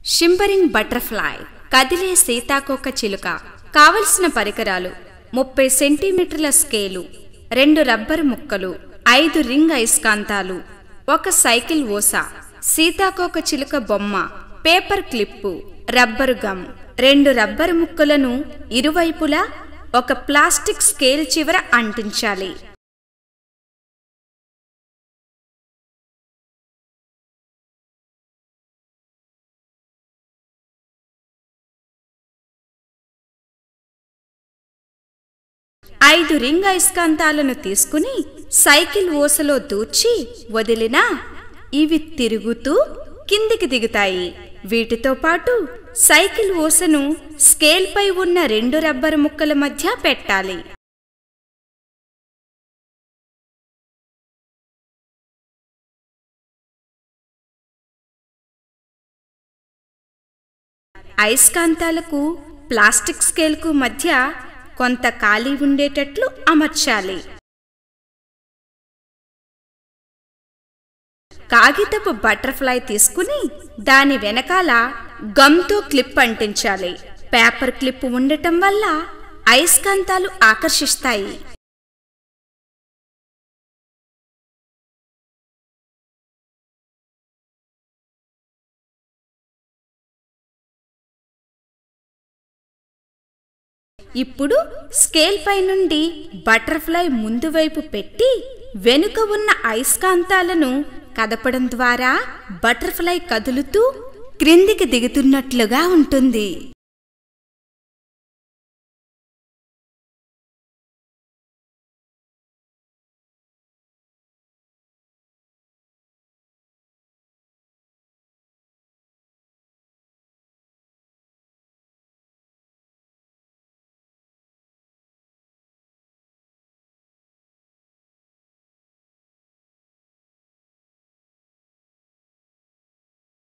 షింబరింగ్ butterfly కదిలే సీతాకోక చిలుక కావలసిన పరికరాలు ముప్పై సెంటీమీటర్ల స్కేలు రెండు రబ్బరు ముక్కలు ఐదు రింగ్ అయస్కాంతాలు ఒక సైకిల్ ఓస సీతాకోక చిలుక బొమ్మ పేపర్ క్లిప్పు రబ్బరు గమ్ రెండు రబ్బరు ముక్కలను ఇరువైపులా ఒక ప్లాస్టిక్ స్కేల్ చివర అంటించాలి ఐదు రింగ్ అయస్కాంతాలను తీసుకుని సైకిల్ ఓసలో దూర్చి వదిలినా ఇవి తిరుగుతూ కిందికి దిగుతాయి వీటితో పాటు సైకిల్ ఓసను స్కేల్పై ఉన్న రెండు రబ్బరు ముక్కల మధ్య పెట్టాలి అయస్కాంతాలకు ప్లాస్టిక్ స్కేల్కు మధ్య కొంత ఖాళీ ఉండేటట్లు అమర్చాలి కాగితపు బటర్ఫ్లై తీసుకుని దాని వెనకాల గమ్తో క్లిప్ అంటించాలి పేపర్ క్లిప్ ఉండటం వల్ల అయస్కాంతాలు ఆకర్షిస్తాయి ఇప్పుడు స్కేల్ పై నుండి బటర్ఫ్లై ముందు వైపు పెట్టి వెనుక ఉన్న అయస్కాంతాలను కదపడం ద్వారా బటర్ఫ్లై కదులుతూ క్రిందికి దిగుతున్నట్లుగా ఉంటుంది